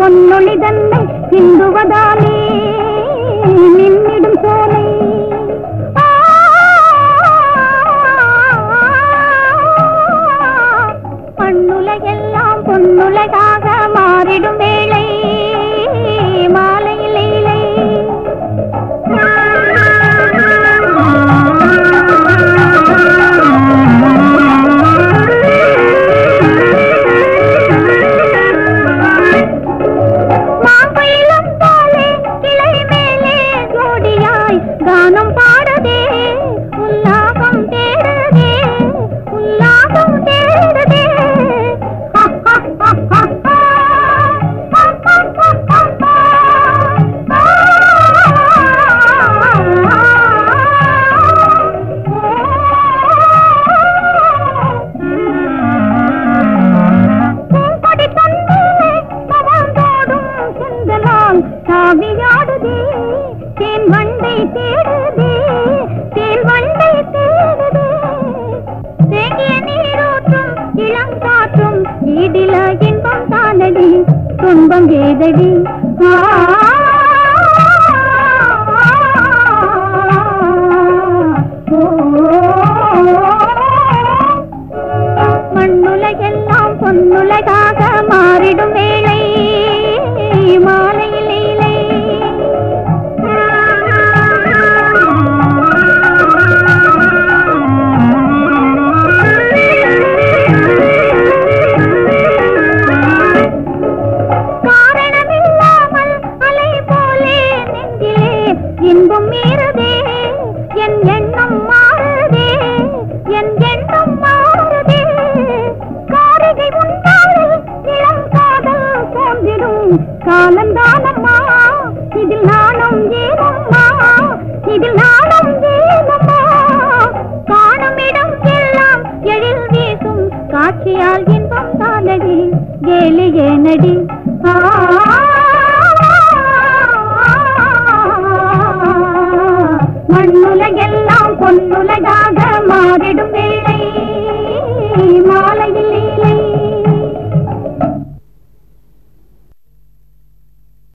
பொன்னொழி தன்னை சிந்துவதாலே நின்னிடும் சோலை ஆ, மண்ணுலகெல்லாம் பொன்னுலகாக மாறிடும் வேளை மாலையில் இலை மாம்பழம் போலே கிளை மேலே ஜோடியாய் கானம் பாடுதே உல்லாகம் தேடுதே உல்லாகம் தேடுதே பூங்கொடி தந்தே மவந்தோடும் செந்தலால் சாவியாடுதே தேன் வண்டை தேடுதே தேன் வண்டை தேடுதே தேங்கிய நீரூற்றும் இளங்காற்றும் ஈடில இன்பம் தானடி துன்பம் ஏதடி ஆ மண்ணுலகெல்லாம் பொன்னுலகாக மாறிடும் வேளை மாலையில் இலை காரணமில்லாமல் அலை போலே நெஞ்சிலே இன்பம் மீறுதே என் எண்ணம் மாறுதே என் எண்ணம் மாறுதே காரிகை உண்டாவில் இளம் காதல் தோன்றிடும் காலந்தானம்மா இதில் நாணம் ஏனம்மா இதில் நாணம் ஏனம்மா காணும் இடம் எல்லாம் எழில் வீசும் காட்சியால் இன்பம் தானடி கேலி ஏனடி ஆ மண்ணுலகெல்லாம் பொன்னுலகாக மாறிடும்